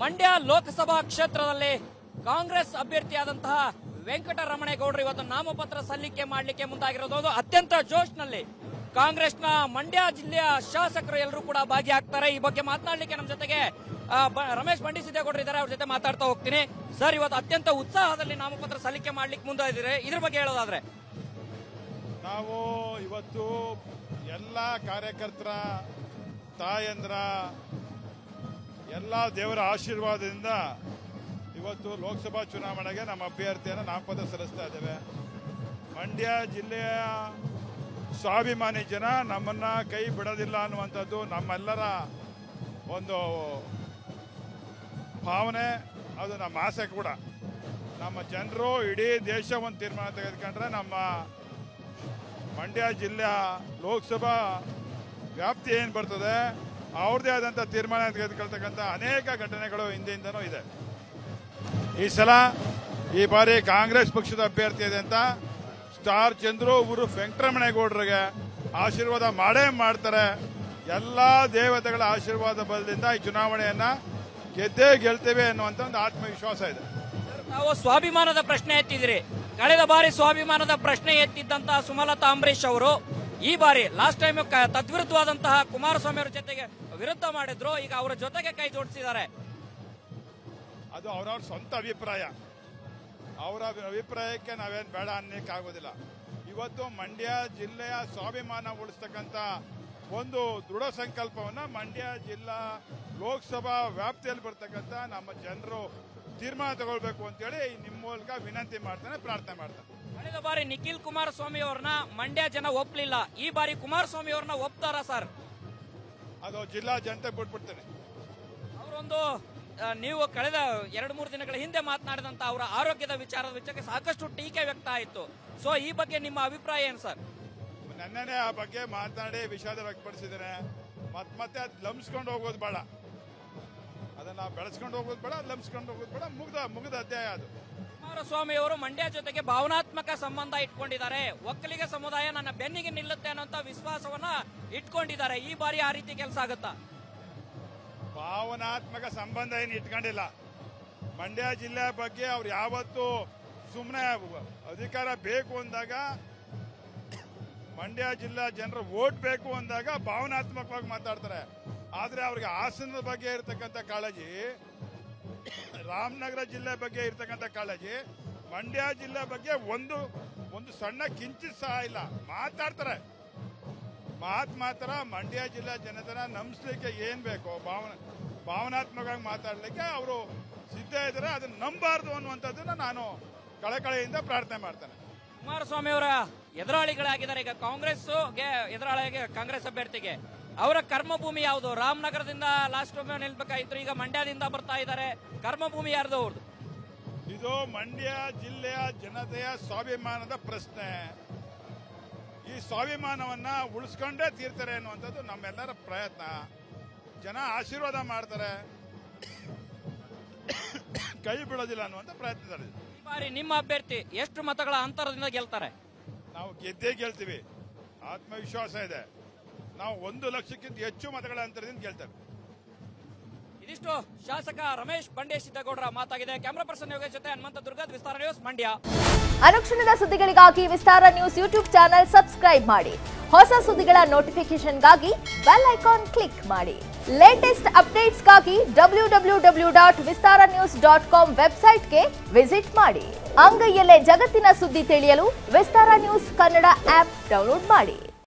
ಮಂಡ್ಯ ಲೋಕಸಭಾ ಕ್ಷೇತ್ರದಲ್ಲಿ ಕಾಂಗ್ರೆಸ್ ಅಭ್ಯರ್ಥಿಯಾದಂತಹ ವೆಂಕಟರಮಣೇಗೌಡರು ಇವತ್ತು ನಾಮಪತ್ರ ಸಲ್ಲಿಕೆ ಮಾಡಲಿಕ್ಕೆ ಮುಂದಾಗಿರೋದು ಅದು ಅತ್ಯಂತ ಜೋಶ್ನಲ್ಲಿ ಕಾಂಗ್ರೆಸ್ನ ಮಂಡ್ಯ ಜಿಲ್ಲೆಯ ಶಾಸಕರು ಎಲ್ಲರೂ ಕೂಡ ಭಾಗಿಯಾಗ್ತಾರೆ ಈ ಬಗ್ಗೆ ಮಾತನಾಡಲಿಕ್ಕೆ ನಮ್ಮ ಜೊತೆಗೆ ಆ, ಬ- ರಮೇಶ್ ಬಂಡಿ ಸಿದ್ದೇಗೌಡರು ಇದ್ದಾರೆ ಅವ್ರ ಜೊತೆ ಮಾತಾಡ್ತಾ ಹೋಗ್ತೀನಿ ಸರ್ ಇವತ್ತು ಅತ್ಯಂತ ಉತ್ಸಾಹದಲ್ಲಿ ನಾಮಪತ್ರ ಸಲ್ಲಿಕೆ ಮಾಡ್ಲಿಕ್ಕೆ ಮುಂದಾಗಿದ್ದಾರೆ ಇದ್ರ ಬಗ್ಗೆ ಹೇಳೋದಾದ್ರೆ ನಾವು ಇವತ್ತು ಎಲ್ಲ ಕಾರ್ಯಕರ್ತರ ತಾಯಂದ್ರ ಎಲ್ಲ ದೇವರ ಆಶೀರ್ವಾದದಿಂದ ಇವತ್ತು ಲೋಕಸಭಾ ಚುನಾವಣೆಗೆ ನಮ್ಮ ಅಭ್ಯರ್ಥಿಯನ್ನು ನಾಮಪತ್ರ ಸಲ್ಲಿಸ್ತಾ ಇದ್ದೇವೆ ಮಂಡ್ಯ ಜಿಲ್ಲೆಯ ಸ್ವಾಭಿಮಾನಿ ಜನ ನಮ್ಮನ್ನ ಕೈ ಬಿಡೋದಿಲ್ಲ ಅನ್ನುವಂಥದ್ದು ನಮ್ಮೆಲ್ಲರ ಒಂದು ಭಾವನೆ ಅದು ನಮ್ಮ ಆಸೆ ಕೂಡ ನಮ್ಮ ಜನರು ಇಡೀ ದೇಶ ಒಂದು ತೀರ್ಮಾನ ತೆಗೆದುಕೊಂಡ್ರೆ ನಮ್ಮ ಮಂಡ್ಯ ಜಿಲ್ಲೆಯ ಲೋಕಸಭಾ ವ್ಯಾಪ್ತಿ ಏನು ಬರ್ತದೆ ಅವ್ರದ್ದೇ ಆದಂಥ ತೀರ್ಮಾನ ತೆಗೆದುಕೊಳ್ತಕ್ಕಂಥ ಅನೇಕ ಘಟನೆಗಳು ಹಿಂದೆಯಿಂದನೂ ಇದೆ ಈ ಸಲ ಈ ಬಾರಿ ಕಾಂಗ್ರೆಸ್ ಪಕ್ಷದ ಅಭ್ಯರ್ಥಿ ಇದೆ ಅಂತ ಸ್ಟಾರ್ ಚಂದ್ರು ಅವರು ವೆಂಕಟರಮಣೇಗೌಡರಿಗೆ ಆಶೀರ್ವಾದ ಮಾಡೇ ಮಾಡ್ತಾರೆ ಎಲ್ಲ ದೇವತೆಗಳ ಆಶೀರ್ವಾದ ಬಲದಿಂದ ಈ ಚುನಾವಣೆಯನ್ನ ಗೆದ್ದೇ ಗೆಲ್ತೇವೆ ಅನ್ನುವಂಥ ಒಂದು ಆತ್ಮವಿಶ್ವಾಸ ಇದೆ ತಾವು ಸ್ವಾಭಿಮಾನದ ಪ್ರಶ್ನೆ ಎತ್ತಿದ್ರಿ ಕಳೆದ ಬಾರಿ ಸ್ವಾಭಿಮಾನದ ಪ್ರಶ್ನೆ ಎತ್ತಿದ್ದಂತಹ ಸುಮಲತಾ ಅಂಬರೀಶ್ ಅವರು ಈ ಬಾರಿ ಲಾಸ್ಟ್ ಟೈಮ್ ತದ್ವಿರುದ್ಧವಾದಂತಹ ಕುಮಾರಸ್ವಾಮಿ ಅವರ ಜೊತೆಗೆ ವಿರುದ್ಧ ಮಾಡಿದ್ರು ಈಗ ಅವರ ಜೊತೆಗೆ ಕೈ ಜೋಡಿಸಿದ್ದಾರೆ ಅದು ಅವರವ್ರ ಸ್ವಂತ ಅಭಿಪ್ರಾಯ ಅವರ ಅಭಿಪ್ರಾಯಕ್ಕೆ ನಾವೇನು ಬೇಡ ಅನ್ನಕ್ಕಾಗೋದಿಲ್ಲ ಇವತ್ತು ಮಂಡ್ಯ ಜಿಲ್ಲೆಯ ಸ್ವಾಭಿಮಾನ ಉಳಿಸ್ತಕ್ಕಂಥ ಒಂದು ದೃಢ ಸಂಕಲ್ಪವನ್ನ ಮಂಡ್ಯ ಜಿಲ್ಲಾ ಲೋಕಸಭಾ ವ್ಯಾಪ್ತಿಯಲ್ಲಿ ಬರ್ತಕ್ಕಂಥ ನಮ್ಮ ಜನರು ತೀರ್ಮಾನ ತಗೊಳ್ಬೇಕು ಅಂತೇಳಿ ನಿಮ್ಮ ಮೂಲಕ ವಿನಂತಿ ಮಾಡ್ತಾನೆ ಪ್ರಾರ್ಥನೆ ಮಾಡ್ತಾನೆ ಕಳೆದ ಬಾರಿ ನಿಖಿಲ್ ಕುಮಾರಸ್ವಾಮಿ ಅವ್ರನ್ನ ಮಂಡ್ಯ ಜನ ಒಪ್ಲಿಲ್ಲ ಈ ಬಾರಿ ಕುಮಾರಸ್ವಾಮಿ ಅವ್ರನ್ನ ಒಪ್ತಾರ ಸರ್ ಅದು ಜಿಲ್ಲಾ ಜನತೆ ಬಿಟ್ಬಿಡ್ತೇನೆ ಅವರೊಂದು ಆ, ನೀವು ಕಳೆದ ಎರಡು ಮೂರು ದಿನಗಳ ಹಿಂದೆ ಮಾತನಾಡಿದಂತ ಅವರ ಆರೋಗ್ಯದ ವಿಚಾರದ ವಿಚಾರಕ್ಕೆ ಸಾಕಷ್ಟು ಟೀಕೆ ವ್ಯಕ್ತ ಆಯಿತು ಸೊ ಈ ಬಗ್ಗೆ ನಿಮ್ಮ ಅಭಿಪ್ರಾಯ ಏನು ಸರ್ ನನ್ನೇ ಆ ಬಗ್ಗೆ ಮಾತನಾಡಿ ವಿಷಾದ ವ್ಯಕ್ತಪಡಿಸಿದ್ದೇನೆ ಮತ್ ಮತ್ತೆ ಅದು ಲಂಬಿಸ್ಕೊಂಡು ಹೋಗೋದು ಬೇಡ ಅದನ್ನ ಬೆಳೆಸ್ಕೊಂಡು ಹೋಗೋದು ಬೇಡ ಲಂಬಿಸ್ಕೊಂಡು ಹೋಗೋದು ಬೇಡ ಮುಗ್ದ ಮುಗಿದ ಅಧ್ಯಾಯ ಅದು ಕುಮಾರಸ್ವಾಮಿ ಅವರು ಮಂಡ್ಯ ಜೊತೆಗೆ ಭಾವನಾತ್ಮಕ ಸಂಬಂಧ ಇಟ್ಕೊಂಡಿದ್ದಾರೆ ಒಕ್ಕಲಿಗ ಸಮುದಾಯ ನನ್ನ ಬೆನ್ನಿಗೆ ನಿಲ್ಲುತ್ತೆ ಅನ್ನೋಂತ ವಿಶ್ವಾಸವನ್ನ ಇಟ್ಕೊಂಡಿದ್ದಾರೆ ಈ ಬಾರಿ ಆ ರೀತಿ ಕೆಲಸ ಆಗುತ್ತಾ ಭಾವನಾತ್ಮಕ ಸಂಬಂಧ ಏನು ಇಟ್ಕೊಂಡಿಲ್ಲ ಮಂಡ್ಯ ಜಿಲ್ಲೆ ಬಗ್ಗೆ ಅವ್ರು ಯಾವತ್ತೂ ಸುಮ್ಮನೆ ಅಧಿಕಾರ ಬೇಕು ಅಂದಾಗ ಮಂಡ್ಯ ಜಿಲ್ಲಾ ಜನರು ವೋಟ್ ಬೇಕು ಅಂದಾಗ ಭಾವನಾತ್ಮಕವಾಗಿ ಮಾತಾಡ್ತಾರೆ ಆದ್ರೆ ಅವ್ರಿಗೆ ಹಾಸನದ ಬಗ್ಗೆ ಇರತಕ್ಕಂಥ ಕಾಳಜಿ ರಾಮನಗರ ಜಿಲ್ಲೆ ಬಗ್ಗೆ ಇರತಕ್ಕಂಥ ಕಾಳಜಿ ಮಂಡ್ಯ ಜಿಲ್ಲೆ ಬಗ್ಗೆ ಒಂದು ಒಂದು ಸಣ್ಣ ಕಿಂಚಿತ್ ಸಹ ಇಲ್ಲ ಮಾತಾಡ್ತಾರೆ ಮಾತ್ ಮಾತ್ರ ಮಂಡ್ಯ ಜಿಲ್ಲಾ ಜನತನ ನಂಬಿಸ್ಲಿಕ್ಕೆ ಏನ್ ಬೇಕೋ ಭಾವನ ಭಾವನಾತ್ಮಕವಾಗಿ ಮಾತಾಡ್ಲಿಕ್ಕೆ ಅವರು ಸಿದ್ಧ ಇದ್ದಾರೆ ಅದನ್ನ ನಂಬಾರ್ದು ಅನ್ನುವಂಥದ್ದನ್ನ ನಾನು ಕಳಕಳೆಯಿಂದ ಪ್ರಾರ್ಥನೆ ಮಾಡ್ತೇನೆ ಕುಮಾರಸ್ವಾಮಿ ಅವರ ಎದುರಾಳಿಗಳಾಗಿದ್ದಾರೆ ಈಗ ಕಾಂಗ್ರೆಸ್ ಎದುರಾಳಿಗೆ ಕಾಂಗ್ರೆಸ್ ಅಭ್ಯರ್ಥಿಗೆ ಅವರ ಕರ್ಮಭೂಮಿ ಯಾವುದು ರಾಮನಗರದಿಂದ ಲಾಸ್ಟ್ ಒಮ್ಮೆ ನಿಲ್ಬೇಕಾಗಿತ್ತು ಈಗ ಮಂಡ್ಯದಿಂದ ಬರ್ತಾ ಇದ್ದಾರೆ ಕರ್ಮಭೂಮಿ ಯಾರ್ದು ಅವ್ರದ್ದು ಇದು ಮಂಡ್ಯ ಜಿಲ್ಲೆಯ ಜನತೆಯ ಸ್ವಾಭಿಮಾನದ ಪ್ರಶ್ನೆ ಈ ಸ್ವಾಭಿಮಾನವನ್ನ ಉಳಿಸ್ಕೊಂಡೇ ತೀರ್ತಾರೆ ಅನ್ನುವಂಥದ್ದು ನಮ್ಮೆಲ್ಲರ ಪ್ರಯತ್ನ ಜನ ಆಶೀರ್ವಾದ ಮಾಡ್ತಾರೆ ಕೈ ಬಿಡೋದಿಲ್ಲ ಅನ್ನುವಂಥ ಪ್ರಯತ್ನ ಈ ಬಾರಿ ನಿಮ್ಮ ಅಭ್ಯರ್ಥಿ ಎಷ್ಟು ಮತಗಳ ಅಂತರದಿಂದ ಗೆಲ್ತಾರೆ ನಾವು ಗೆದ್ದೇ ಗೆಲ್ತೀವಿ ಆತ್ಮವಿಶ್ವಾಸ ಇದೆ ನಾವು ಒಂದು ಲಕ್ಷಕ್ಕಿಂತ ಹೆಚ್ಚು ಮತಗಳ ಅಂತರದಿಂದ ಗೆಲ್ತೇವೆ ಇದಿಷ್ಟು ಶಾಸಕ ರಮೇಶ್ ಬಂಡೆ ಸಿದ್ದೇಗೌಡರ ಮಾತಾಗಿದೆ ಕ್ಯಾಮರಾ ಪರ್ಸನ್ ಯೋಗೇಶ್ ಜೊತೆ ಹನುಮಂತ ದುರ್ಗದ್ ವಿಸ್ತಾರ ನ್ಯೂಸ್ ಮಂಡ್ಯ ಅನುಕ್ಷಣದ ಸುದ್ದಿಗಳಿಗಾಗಿ Vistara news YouTube channel subscribe ಮಾಡಿ ಹೊಸ ಸುದ್ದಿಗಳ ನೋಟಿಫಿಕೇಶನ್ಗಾಗಿ ಬೆಲ್ ಐಕಾನ್ ಕ್ಲಿಕ್ ಮಾಡಿ ಲೇಟೆಸ್ಟ್ ಅಪ್ಡೇಟ್ಸ್ಗಾಗಿ W W W dot Vistara news dot com ವೆಬ್ಸೈಟ್ಗೆ ವಿಸಿಟ್ ಮಾಡಿ ಅಂಗೈಯಲ್ಲೇ ಜಗತ್ತಿನ ಸುದ್ದಿ ತಿಳಿಯಲು Vistara news Kannada app download ಮಾಡಿ